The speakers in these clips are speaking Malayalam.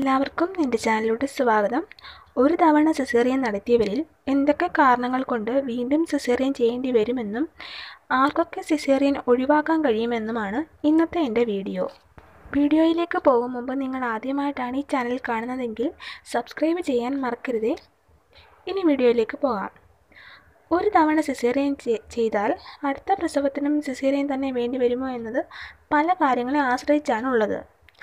എല്ലാവർക്കും എൻ്റെ ചാനലിലോട്ട് സ്വാഗതം ഒരു തവണ സിസേറിയൻ നടത്തിയവരിൽ എന്തൊക്കെ കാരണങ്ങൾ കൊണ്ട് വീണ്ടും സിസേറിയൻ ചെയ്യേണ്ടി വരുമെന്നും ആർക്കൊക്കെ സിസേറിയൻ ഒഴിവാക്കാൻ കഴിയുമെന്നുമാണ് ഇന്നത്തെ എൻ്റെ വീഡിയോ വീഡിയോയിലേക്ക് പോകും മുമ്പ് നിങ്ങൾ ആദ്യമായിട്ടാണ് ഈ ചാനൽ കാണുന്നതെങ്കിൽ സബ്സ്ക്രൈബ് ചെയ്യാൻ മറക്കരുതേ ഇനി വീഡിയോയിലേക്ക് പോകാം ഒരു തവണ സിസേറിയൻ ചെയ്താൽ അടുത്ത പ്രസവത്തിനും സിസേറിയൻ തന്നെ വേണ്ടി വരുമോ എന്നത് പല കാര്യങ്ങളെ ആശ്രയിച്ചാണ് ഉള്ളത്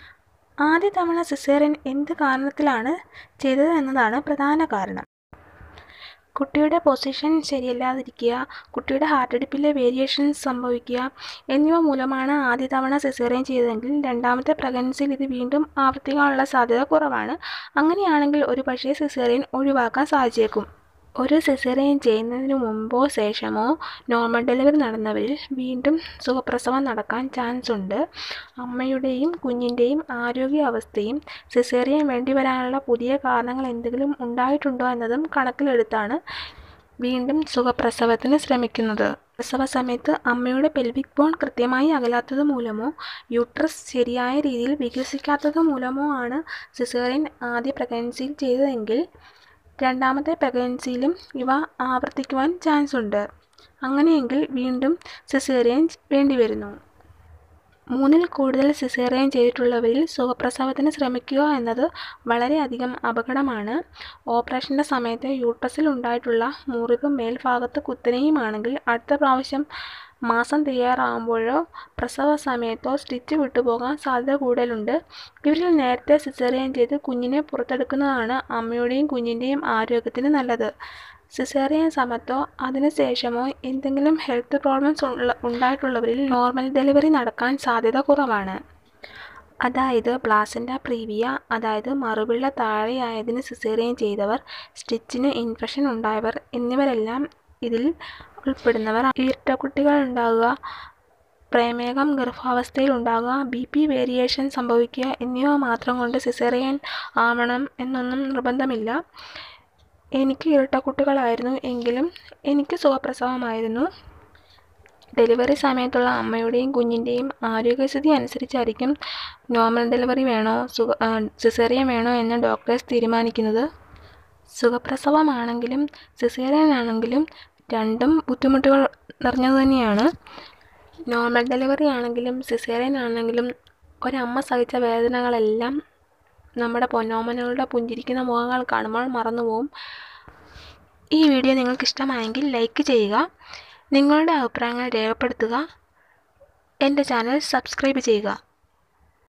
ആദ്യ തവണ സിസേറിയൻ എന്ത് കാരണത്തിലാണ് ചെയ്തത് എന്നതാണ് പ്രധാന കാരണം കുട്ടിയുടെ പൊസിഷൻ ശരിയല്ലാതിരിക്കുക കുട്ടിയുടെ ഹാർട്ടിടിപ്പിലെ വേരിയേഷൻസ് സംഭവിക്കുക എന്നിവ മൂലമാണ് ആദ്യ തവണ സിസേറിയൻ ചെയ്തതെങ്കിൽ രണ്ടാമത്തെ പ്രഗ്നൻസിയിൽ ഇത് വീണ്ടും ആവർത്തിക്കാനുള്ള സാധ്യത കുറവാണ് അങ്ങനെയാണെങ്കിൽ ഒരു പക്ഷേ സിസേറിയൻ ഒഴിവാക്കാൻ സാധിച്ചേക്കും ഒരു സിസേറിയൻ ചെയ്യുന്നതിന് മുമ്പോ ശേഷമോ നോർമൽ ഡെലിവറി നടന്നവരിൽ വീണ്ടും സുഖപ്രസവം നടക്കാൻ ചാൻസ് ഉണ്ട് അമ്മയുടെയും കുഞ്ഞിൻ്റെയും ആരോഗ്യാവസ്ഥയും സിസേറിയൻ വേണ്ടിവരാനുള്ള പുതിയ കാരണങ്ങൾ എന്തെങ്കിലും ഉണ്ടായിട്ടുണ്ടോ എന്നതും കണക്കിലെടുത്താണ് വീണ്ടും സുഖപ്രസവത്തിന് ശ്രമിക്കുന്നത് പ്രസവ സമയത്ത് അമ്മയുടെ പെൽവിക് ബോൺ കൃത്യമായി അകലാത്തത് മൂലമോ യൂട്രസ് ശരിയായ രീതിയിൽ വികസിക്കാത്തത് മൂലമോ ആണ് സിസേറിയൻ ആദ്യ പ്രഗ്നൻസിയിൽ ചെയ്തതെങ്കിൽ രണ്ടാമത്തെ പ്രഗ്നൻസിയിലും ഇവ ആവർത്തിക്കുവാൻ ചാൻസ് ഉണ്ട് അങ്ങനെയെങ്കിൽ വീണ്ടും സിസേറിയൻ വേണ്ടിവരുന്നു മൂന്നിൽ കൂടുതൽ സിസേറിയൻ ചെയ്തിട്ടുള്ളവരിൽ സുഖപ്രസവത്തിന് ശ്രമിക്കുക എന്നത് വളരെയധികം അപകടമാണ് ഓപ്പറേഷൻ്റെ സമയത്ത് യൂട്രസിൽ ഉണ്ടായിട്ടുള്ള മുറിവ് മേൽഭാഗത്ത് കുത്തനെയുമാണെങ്കിൽ അടുത്ത പ്രാവശ്യം മാസം തയ്യാറാകുമ്പോഴോ പ്രസവ സമയത്തോ സ്റ്റിച്ച് വിട്ടുപോകാൻ സാധ്യത കൂടുതലുണ്ട് ഇവരിൽ നേരത്തെ സിസേറിയൻ ചെയ്ത് കുഞ്ഞിനെ പുറത്തെടുക്കുന്നതാണ് അമ്മയുടെയും കുഞ്ഞിൻ്റെയും ആരോഗ്യത്തിന് നല്ലത് സിസേറിയൻ സമയത്തോ അതിനുശേഷമോ എന്തെങ്കിലും ഹെൽത്ത് പ്രോബ്ലംസ് ഉള്ള ഉണ്ടായിട്ടുള്ളവരിൽ നോർമൽ ഡെലിവറി നടക്കാൻ സാധ്യത കുറവാണ് അതായത് പ്ലാസൻ്റ പ്രീവിയ അതായത് മറുപിള്ള താഴെയായതിന് സിസേറിയൻ ചെയ്തവർ സ്റ്റിച്ചിന് ഇൻഫെക്ഷൻ ഉണ്ടായവർ എന്നിവരെല്ലാം ഇതിൽ ഉൾപ്പെടുന്നവർ ഇരട്ടക്കുട്ടികൾ ഉണ്ടാകുക പ്രമേഹം ഗർഭാവസ്ഥയിൽ ഉണ്ടാകുക ബി പി വേരിയേഷൻ സംഭവിക്കുക എന്നിവ മാത്രം കൊണ്ട് സിസേറിയൻ ആവണം എന്നൊന്നും നിർബന്ധമില്ല എനിക്ക് ഇരട്ടക്കുട്ടികളായിരുന്നു എങ്കിലും എനിക്ക് സുഖപ്രസവമായിരുന്നു ഡെലിവറി സമയത്തുള്ള അമ്മയുടെയും കുഞ്ഞിൻ്റെയും ആരോഗ്യസ്ഥിതി അനുസരിച്ചായിരിക്കും നോർമൽ ഡെലിവറി വേണോ സുഖ സിസേറിയൻ വേണോ എന്ന് ഡോക്ടേഴ്സ് തീരുമാനിക്കുന്നത് സുഖപ്രസവമാണെങ്കിലും സിസേറിയൻ ആണെങ്കിലും രണ്ടും ബുദ്ധിമുട്ടുകൾ നിറഞ്ഞത് തന്നെയാണ് നോർമൽ ഡെലിവറി ആണെങ്കിലും സിസേറിയൻ ആണെങ്കിലും ഒരമ്മ സഹിച്ച വേദനകളെല്ലാം നമ്മുടെ പൊന്നോമനകളുടെ പുഞ്ചിരിക്കുന്ന മുഖങ്ങൾ കാണുമ്പോൾ മറന്നുപോകും ഈ വീഡിയോ നിങ്ങൾക്ക് ഇഷ്ടമായെങ്കിൽ ലൈക്ക് ചെയ്യുക നിങ്ങളുടെ അഭിപ്രായങ്ങൾ രേഖപ്പെടുത്തുക എൻ്റെ ചാനൽ സബ്സ്ക്രൈബ് ചെയ്യുക